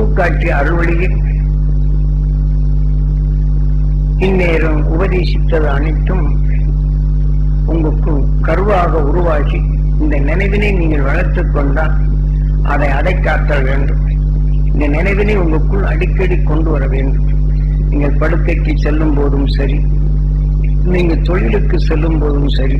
காட்டிய அருள்வழியில் இந்நேரம் உபதேசித்தது அனைத்தும் உங்களுக்கு கருவாக உருவாகி இந்த நினைவினை நீங்கள் வளர்த்துக் கொண்டால் அதை அடைக்காத்தல் வேண்டும் இந்த நினைவினை உங்களுக்குள் அடிக்கடி கொண்டு வர வேண்டும் நீங்கள் படுக்கைக்கு செல்லும் போதும் சரி நீங்கள் தொழிலுக்கு செல்லும் போதும் சரி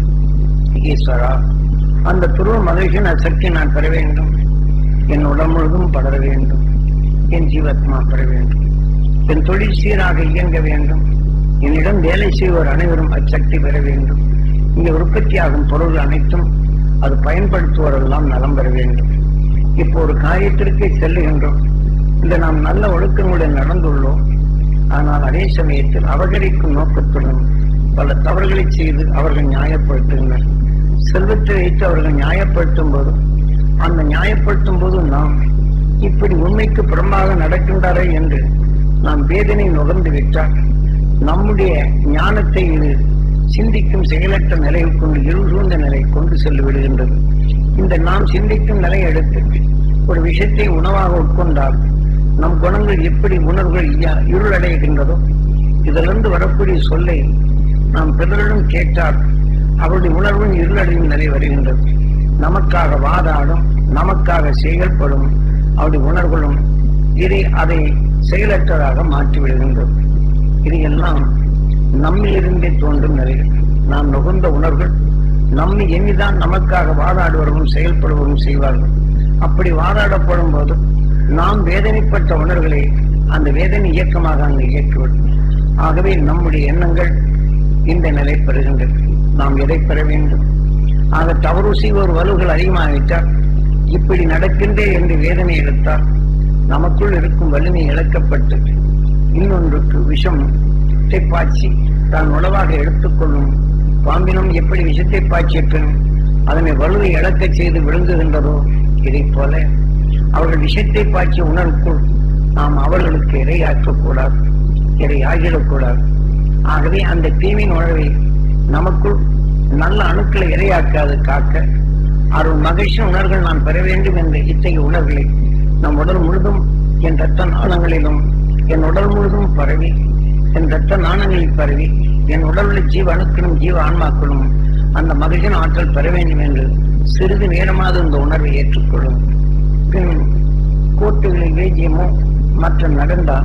ஈஸ்வரா அந்த துருவ மகிழ்ச்சியின் அசக்தி நான் பெற வேண்டும் என் உடல் முழுதும் படர வேண்டும் என் ஜீவாத்மா பெற வேண்டும் என் தொழில் சீராக இயங்க வேண்டும் என்னிடம் வேலை செய்வோர் அனைவரும் அச்சக்தி பெற வேண்டும் இங்கே உற்பத்தியாகும் பொருள் அனைத்தும் அது பயன்படுத்துவோரெல்லாம் நலம் பெற வேண்டும் இப்போ ஒரு காரியத்திற்கே செல்லுகின்றோம் இந்த நாம் நல்ல ஒழுக்கங்களுடன் நடந்துள்ளோம் ஆனால் அதே சமயத்தில் அபகரிக்கும் நோக்கத்துடன் பல தவறுகளை செய்து அவர்கள் நியாயப்படுத்துகின்றனர் செல்வத்தை வைத்து அவர்கள் நியாயப்படுத்தும் போது அந்த நியாயப்படுத்தும் போது நாம் இப்படி உண்மைக்கு புறம்பாக நடக்கின்றாரே என்று நாம் வேதனை நுகர்ந்து விட்டால் நம்முடைய ஞானத்தை இது சிந்திக்கும் செயலற்ற நிலையில் கொண்டு இருள் சூழ்ந்த நிலை கொண்டு சென்று விடுகின்றது இந்த நாம் சிந்திக்கும் நிலை எடுத்து ஒரு விஷயத்தை உணவாக உட்கொண்டால் நம் குணங்கள் எப்படி உணர்வுகள் இயா- இருளடைகின்றதோ இதிலிருந்து வரக்கூடிய சொல்லை நாம் பிறரிடம் கேட்டால் அவருடைய உணர்வும் இருளடையும் நிலை வருகின்றது நமக்காக வாதாடும் நமக்காக செயல்படும் அவருடைய உணர்வுகளும் இதை அதை செயலற்றதாக மாற்றி விடுகின்றது இது எல்லாம் நம்மிலிருந்தே தோன்றும் நிலைகள் நாம் நுகர்ந்த உணர்வுகள் நம்மை எண்ணிதான் நமக்காக வாதாடுவரும் செயல்படுவரும் செய்வார்கள் அப்படி வாதாடப்படும் போது நாம் வேதனைப்பட்ட உணர்வுகளை அந்த வேதனை இயக்கமாக அங்கு இயக்கிவிடும் ஆகவே நம்முடைய எண்ணங்கள் இந்த நிலை பெறுகின்றது நாம் எதை பெற வேண்டும் ஆக தவறு செய்வோர் வலுகள் அதிகமாகிவிட்டால் இப்படி நடக்கின்றே என்று வேதனை எடுத்தால் நமக்குள் இருக்கும் வலிமை இழக்கப்பட்டு இன்னொன்றுக்கு விஷம் பாய்ச்சி தான் உணவாக எடுத்துக்கொள்ளும் பாம்பினம் எப்படி விஷத்தை பாய்ச்சிய பின் அதனை வலுவை இழக்கச் செய்து விழுங்குகின்றதோ இதைப் போல அவர்கள் விஷத்தை பாய்ச்சிய உணர்வுக்குள் நாம் அவர்களுக்கு இரையாற்றக்கூடாது இறை ஆகிடக்கூடாது ஆகவே அந்த தீவின் உணர்வை நமக்குள் நல்ல அணுக்களை இரையாக்காது காக்க அருள் மகிழ்ச்சி உணர்வுகள் நான் பெற வேண்டும் என்ற இத்தகைய உணர்வுகளை நம் உடல் முழுதும் என் ரத்த நாளங்களிலும் என் உடல் முழுதும் பரவி என் ரத்த நாணங்களில் பரவி என் உடலுள்ள ஜீவ அணுக்களும் ஜீவ ஆன்மாக்களும் அந்த மகிழ்ச்சியின் ஆற்றல் பெற வேண்டும் என்று சிறிது நேரமாவது இந்த உணர்வை ஏற்றுக்கொள்ளும் பின் கோட்டுகளில் வேஜியமோ மற்ற நடந்தால்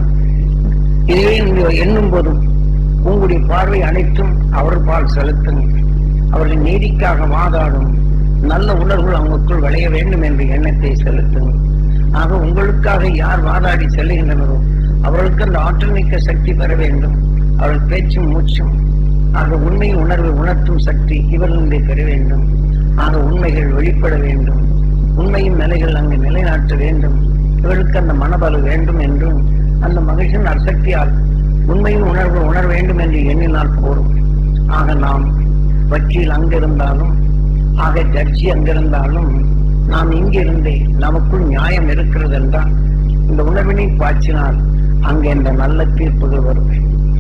இதுவே நீங்கள் எண்ணும் போதும் உங்களுடைய பார்வை அனைத்தும் அவர் பால் செலுத்துங்கள் அவர்கள் நீதிக்காக வாதாடும் நல்ல உணர்வுகள் அவங்களுக்குள் விளைய வேண்டும் என்ற எண்ணத்தை செலுத்துங்கள் ஆக உங்களுக்காக யார் வாதாடி செல்லுகின்றனரோ அவர்களுக்கு அந்த ஆற்றல் மிக்க சக்தி பெற வேண்டும் அவர்கள் பேச்சும் மூச்சும் ஆக உண்மை உணர்வை உணர்த்தும் சக்தி இவர்களிடே பெற வேண்டும் ஆக உண்மைகள் வெளிப்பட வேண்டும் உண்மையின் நிலைகள் அங்கு நிலைநாட்ட வேண்டும் இவர்களுக்கு அந்த மனபலு வேண்டும் என்றும் அந்த மகிழ்ச்சியின் அசக்தியால் உண்மையின் உணர்வு உணர வேண்டும் என்று எண்ணினால் போரும் ஆக நாம் வக்கீல் அங்கிருந்தாலும் ஆக ஜட்ஜி அங்கிருந்தாலும் நாம் இங்கிருந்தே நமக்குள் நியாயம் இருக்கிறது என்றால் இந்த உணர்வினை பாய்ச்சினால் அங்கே இந்த நல்ல தீர்ப்புகள் வரும்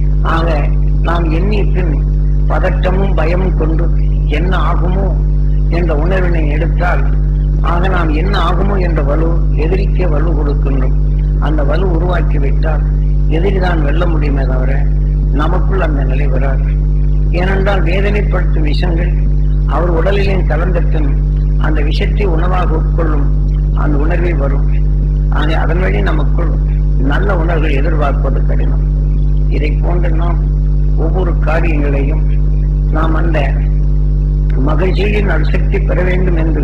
ஆக நாம் எண்ணிய பின் பதட்டமும் பயமும் கொண்டு என்ன ஆகுமோ என்ற உணர்வினை எடுத்தால் ஆக நாம் என்ன ஆகுமோ என்ற வலு எதிரிக்கே வலு கொடுக்கின்றோம் அந்த வலு உருவாக்கிவிட்டால் எதிரிதான் வெல்ல முடியுமே தவிர நமக்குள் அந்த நிலை வராது ஏனென்றால் வேதனைப்படுத்தும் விஷங்கள் அவர் உடலிலே கலந்த பின் அந்த விஷத்தை உணவாக உட்கொள்ளும் அந்த உணர்வே வரும் ஆக அதன் வழி நமக்குள் நல்ல உணர்வுகள் எதிர்பார்ப்பது கடினம் இதை போன்ற நாம் ஒவ்வொரு காரியங்களையும் நாம் அந்த மகிழ்ச்சியின் அணுசக்தி பெற வேண்டும் என்று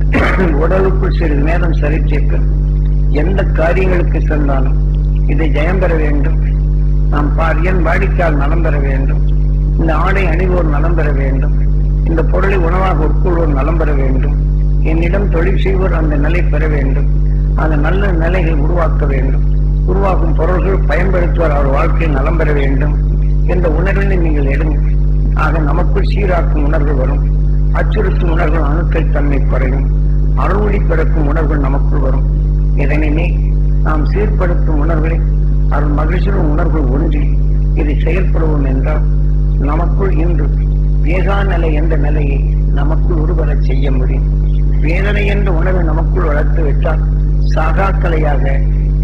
உடலுக்குள் சிறிது நேரம் சரித்திருக்க எந்த காரியங்களுக்கு சென்றாலும் இதை ஜெயம் பெற வேண்டும் நாம் பாரியன் வாடிக்கையால் நலம் பெற வேண்டும் இந்த ஆடை அணிவோர் நலம் பெற வேண்டும் இந்த பொருளை உணவாக உட்கொள்வோர் நலம் பெற வேண்டும் என்னிடம் தொழில் செய்வோர் அந்த நிலை பெற வேண்டும் அந்த நல்ல நிலைகளை உருவாக்க வேண்டும் உருவாக்கும் பொருள்கள் பயன்படுத்துவோர் அவர் வாழ்க்கையில் நலம் பெற வேண்டும் என்ற உணர்வினை நீங்கள் எடுங்க ஆக நமக்குள் சீராக்கும் உணர்வு வரும் அச்சுறுத்தும் உணர்வுகள் அணுக்கள் தன்மை குறையும் அருள்மொழி பிறக்கும் உணர்வுகள் நமக்குள் வரும் இதனை நாம் சீர்படுத்தும் உணர்வுகளை அருள் மகிழ்ச்சியின் உணர்வுகள் ஒன்றி இதை செயல்படுவோம் என்றால் நமக்குள் இன்று வேகா நிலை என்ற நிலையை நமக்குள் உருவரச் செய்ய முடியும் வேதனை என்ற உணர்வை நமக்குள் வளர்த்து விட்டால் சாகா கலையாக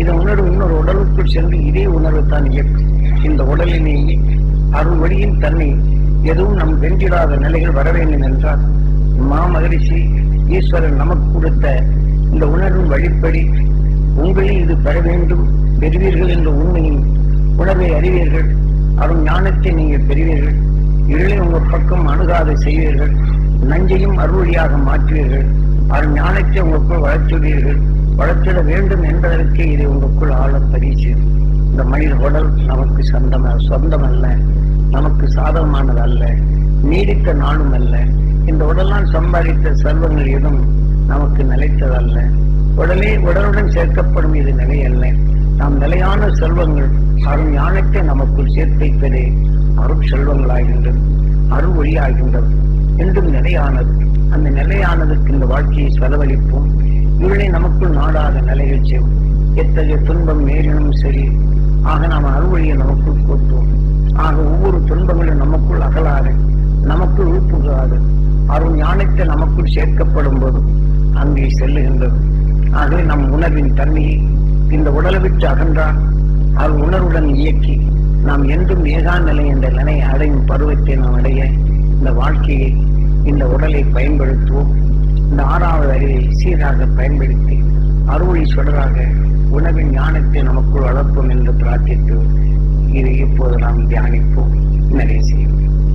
இந்த உணர்வு இன்னொரு உடலுக்குள் சென்று இதே உணர்வு தான் இயக்கும் இந்த உடலிலேயே அருள் ஒளியின் தன்மை எதுவும் நம் வென்றிடாத நிலைகள் வர வேண்டும் என்றால் மாமகரிஷி ஈஸ்வரன் நமக்கு கொடுத்த இந்த உணர்வின் வழிப்படி உங்களில் இது பெற வேண்டும் பெறுவீர்கள் என்ற உண்மையின் உணர்வை அறிவீர்கள் அருள் ஞானத்தை நீங்கள் பெறுவீர்கள் இருளை உங்கள் பக்கம் அணுகாத செய்வீர்கள் நஞ்சையும் அருள்வழியாக மாற்றுவீர்கள் அருள் ஞானத்தை உங்களுக்குள் வளர்த்துவீர்கள் வளர்த்திட வேண்டும் என்பதற்கு இதை உங்களுக்குள் ஆழ பரிசு இந்த மனித உடல் நமக்கு சொந்தம் சொந்தம் அல்ல நமக்கு சாதகமானது அல்ல நீடித்த நாளும் அல்ல இந்த உடலால் சம்பாதித்த செல்வங்கள் எதுவும் நமக்கு நிலைத்ததல்ல உடலே உடலுடன் சேர்க்கப்படும் இது நிலை அல்ல நாம் நிலையான செல்வங்கள் அருள் ஞானத்தை நமக்குள் சேர்த்தைப்பதே அருள் செல்வங்களாகின்றது அருள் ஒளியாகின்றது என்றும் நிலையானது அந்த நிலையானதுக்கு இந்த வாழ்க்கையை செலவழிப்போம் இருளை நமக்குள் நாடாத நிலைகள் செய்வோம் எத்தகைய துன்பம் நேரினும் சரி ஆக நாம் அருள்வழியை நமக்குள் போற்றுவோம் ஆக ஒவ்வொரு துன்பங்களும் நமக்குள் அகலாது நமக்குள் உள்புகாது அருள் ஞானத்தை நமக்குள் சேர்க்கப்படும் போது அங்கே செல்லுகின்றது ஆகவே நம் உணர்வின் தன்மையை இந்த உடலை விட்டு அகன்றால் அது உணர்வுடன் இயக்கி நாம் என்றும் ஏகா நிலை என்ற நிலை அடையும் பருவத்தை நாம் அடைய இந்த வாழ்க்கையை இந்த உடலை பயன்படுத்துவோம் இந்த ஆறாவது அறிவை சீராக பயன்படுத்தி அறுவழி சுடராக உணவின் ஞானத்தை நமக்குள் வளர்ப்போம் என்று பிரார்த்தித்து இதை இப்போது நாம் தியானிப்போம் நிறைய செய்வோம்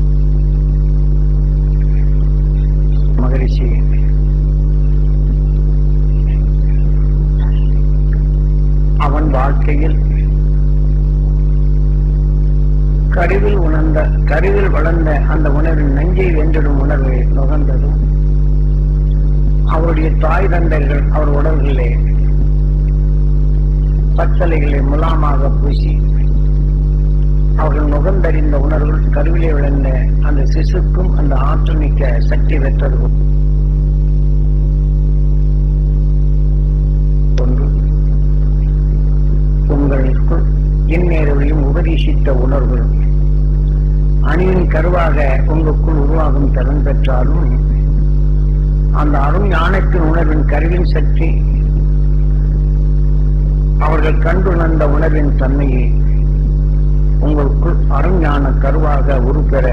மகரிஷி அவன் வாழ்க்கையில் கருவில் உணர்ந்த கருவில் வளர்ந்த அந்த உணர்வின் நஞ்சை வென்றிடும் உணர்வை நுகர்ந்ததும் அவருடைய தாய் தந்தைகள் அவர் உடல்களிலே பச்சலைகளை முலாமாக பூசி அவர்கள் நுகர்ந்தறிந்த உணர்வுகள் கருவிலே விளைந்த அந்த சிசுக்கும் அந்த ஆற்றல் மிக்க சக்தி பெற்றது ஒன்று உங்களுக்குள் இந்நேரவையும் உபதேசித்த உணர்வுகள் அணியின் கருவாக உங்களுக்குள் உருவாகும் திறன் பெற்றாலும் அந்த அருண் ஞானத்தின் உணர்வின் கருவின் சக்தி அவர்கள் கண்டுணர்ந்த உணர்வின் தன்மையை உங்களுக்குள் அருஞான கருவாக உருப்பெற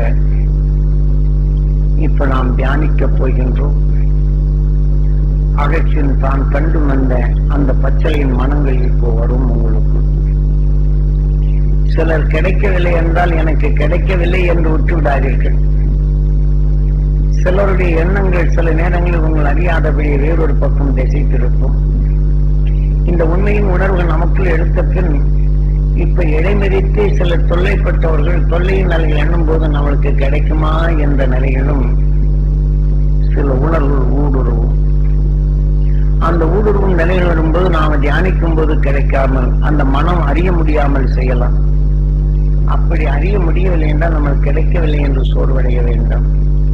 இப்ப நாம் தியானிக்கப் போகின்றோம் அகற்றின் தான் கண்டு வந்த அந்த பச்சையின் மனங்கள் இப்போ வரும் உங்களுக்கு சிலர் கிடைக்கவில்லை என்றால் எனக்கு கிடைக்கவில்லை என்று விட்டு விடாதீர்கள் சிலருடைய எண்ணங்கள் சில நேரங்களில் உங்கள் அறியாதபடி வேறொரு பக்கம் திசை திருப்பும் இந்த உண்மையின் உணர்வு நமக்குள் எடுத்த பின் இப்ப இடைமறித்து சில தொல்லைப்பட்டவர்கள் தொல்லையின் நிலையில் எண்ணும் போது நம்மளுக்கு கிடைக்குமா என்ற நிலையிலும் சில உணர்வுகள் ஊடுருவும் அந்த ஊடுருவும் நிலையில் வரும்போது நாம தியானிக்கும் போது கிடைக்காமல் அந்த மனம் அறிய முடியாமல் செய்யலாம் அப்படி அறிய முடியவில்லை என்றால் நமக்கு கிடைக்கவில்லை என்று சோர்வடைய வேண்டும்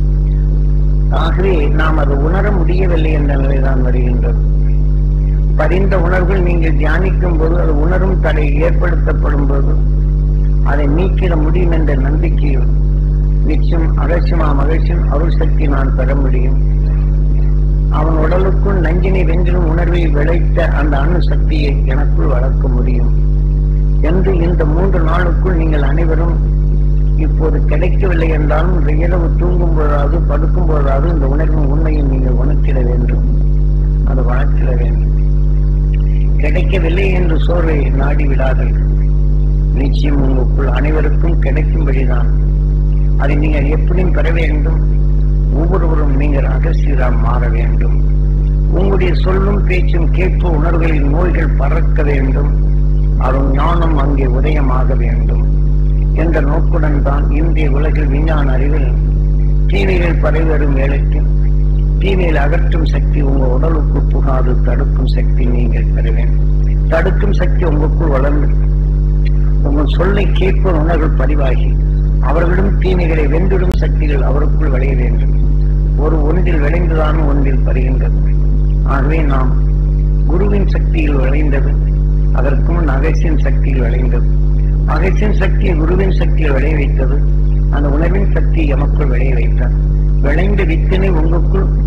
ஆகவே நாம் அதை உணர முடியவில்லை என்ற நிலைதான் வருகின்றது பரிந்த உணர்வுகள் நீங்கள் தியானிக்கும் போது அது உணரும் தடை ஏற்படுத்தப்படும் போது அதை நீக்கிட முடியும் என்ற நம்பிக்கையில் நிச்சயம் அகட்சியமா மகிழ்ச்சியும் அருள் சக்தி நான் பெற முடியும் அவன் உடலுக்குள் நஞ்சினை வென்றிடும் உணர்வை விளைத்த அந்த அணு சக்தியை எனக்குள் வளர்க்க முடியும் என்று இந்த மூன்று நாளுக்குள் நீங்கள் அனைவரும் இப்போது கிடைக்கவில்லை என்றாலும் இந்த இரவு தூங்கும் போதாவது படுக்கும் போதாவது இந்த உணர்வின் உண்மையை நீங்கள் உணர்த்திட வேண்டும் அதை வளர்த்திட வேண்டும் கிடைக்கவில்லை என்று சோர்வை நாடி விடாதீர்கள் நிச்சயம் உங்களுக்குள் அனைவருக்கும் கிடைக்கும்படிதான் அதை நீங்கள் எப்படியும் பெற வேண்டும் ஒவ்வொருவரும் நீங்கள் ரகசியராம் மாற வேண்டும் உங்களுடைய சொல்லும் பேச்சும் கேட்பு உணர்வுகளின் நோய்கள் பறக்க வேண்டும் அருள் ஞானம் அங்கே உதயமாக வேண்டும் என்ற நோக்குடன் தான் இந்திய உலகில் விஞ்ஞான அறிவில் தீமைகள் பரவி வரும் வேலைக்கு தீமையில் அகற்றும் சக்தி உங்க உடலுக்கு புகாது தடுக்கும் சக்தி நீங்கள் பெற வேண்டும் தடுக்கும் சக்தி உங்களுக்குள் வளர்ந்து உங்கள் சொல்லை கேட்போர் உணர்வு பதிவாகி அவர்களிடம் தீமைகளை வென்றிடும் சக்திகள் அவருக்குள் விளைய வேண்டும் ஒரு ஒன்றில் விளைந்துதான் ஒன்றில் பருகின்றது ஆகவே நாம் குருவின் சக்தியில் விளைந்தது அதற்கு முன் அகசியின் சக்தியில் விளைந்தது அகசியின் சக்தியை குருவின் சக்தியில் விளைய வைத்தது அந்த உணர்வின் சக்தி எமக்குள் விளைய வைத்தார் விளைந்த வித்தினை உங்களுக்குள்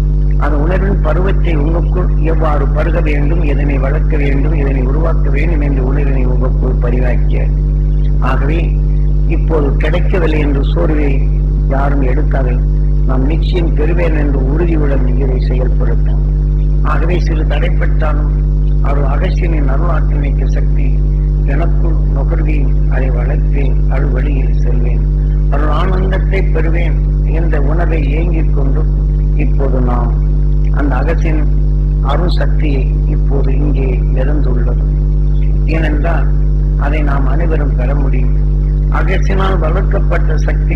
அந்த உணர்வின் பருவத்தை உங்களுக்குள் எவ்வாறு பருக வேண்டும் எதனை வளர்க்க வேண்டும் எதனை உருவாக்க வேண்டும் என்ற உணர்வினை உங்களுக்குள் பரிவாக்கிய ஆகவே இப்போது கிடைக்கவில்லை என்று சோர்வை யாரும் எடுக்காது நாம் நிச்சயம் பெறுவேன் என்று உறுதியுடன் இதை செயல்படுத்தும் ஆகவே சிறு தடைப்பட்டாலும் அவர் அகசியனின் அருளாற்றல் மிக்க சக்தி எனக்குள் நுகர்வி அதை வளர்ப்பேன் அருள் வழியில் செல்வேன் அருள் ஆனந்தத்தை பெறுவேன் என்ற உணர்வை ஏங்கிக் கொண்டு இப்போது நாம் அந்த அகசின் அருள் சக்தியை இப்போது இங்கே நிறந்துள்ளது ஏனென்றால் அதை நாம் அனைவரும் பெற முடியும் அகசினால் வளர்க்கப்பட்ட சக்தி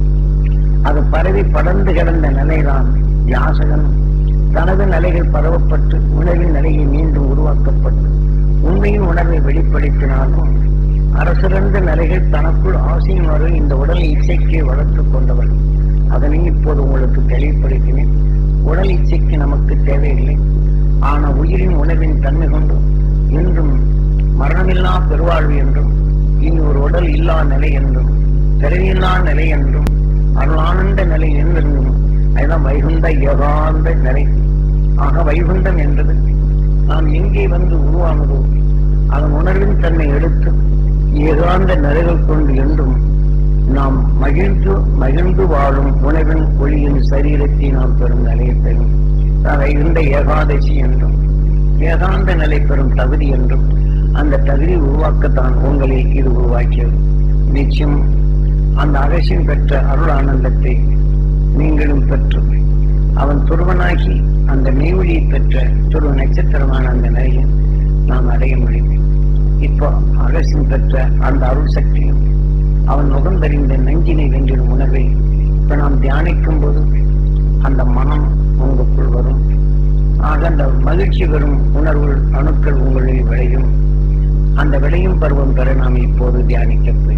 அது பரவி படர்ந்து கிடந்த நிலைதான் யாசகன் தனது நிலைகள் பரவப்பட்டு உணர்வின் நிலையை மீண்டும் உருவாக்கப்பட்டு உண்மையின் உணர்வை வெளிப்படுத்தினாலும் அரசிறந்த நிலைகள் தனக்குள் ஆசையின் வரை இந்த உடல் இச்சைக்கு வளர்த்துக் கொண்டவர் அதனை இப்போது உங்களுக்கு தெளிவுபடுத்தினேன் உடல் இச்சைக்கு நமக்கு தேவையில்லை ஆன உயிரின் உணர்வின் தன்மை கொண்டு இன்றும் மரணமில்லா பெருவாழ்வு என்றும் இனி ஒரு உடல் இல்லா நிலை என்றும் பிறவியில்லா நிலை என்றும் அருளானந்த நிலை என்றும் அதுதான் வைகுண்ட யோகாந்த நிலை ஆக வைகுண்டம் என்பது நாம் எங்கே வந்து உருவானதோ அதன் உணர்வின் தன்மை எடுத்து ஏகாந்த நிலைகள் கொண்டு என்றும் நாம் மகிழ்ந்து மகிழ்ந்து வாழும் உணவின் ஒளியின் சரீரத்தை நாம் பெறும் நிலையை பெறும் வைகுண்ட ஏகாதசி என்றும் ஏகாந்த நிலை பெறும் தகுதி என்றும் அந்த தகுதி உருவாக்கத்தான் உங்களில் இது உருவாக்கியது நிச்சயம் அந்த அகசியம் பெற்ற அருள் ஆனந்தத்தை நீங்களும் பெற்று அவன் துருவனாகி அந்த மெய்வழியை பெற்ற துருவ நட்சத்திரமான அந்த நிலையை நாம் அடைய முடியும் இப்போ அகசியம் பெற்ற அந்த அருள் சக்தியும் அவன் நுகர்ந்தறிந்த நஞ்சினை வென்றிடும் உணர்வை இப்ப நாம் தியானிக்கும் போது அந்த மனம் உங்களுக்குள் வரும் ஆக அந்த மகிழ்ச்சி வரும் உணர்வு அணுக்கள் உங்களில் விளையும் அந்த விளையும் பருவம் பெற நாம் இப்போது தியானிக்க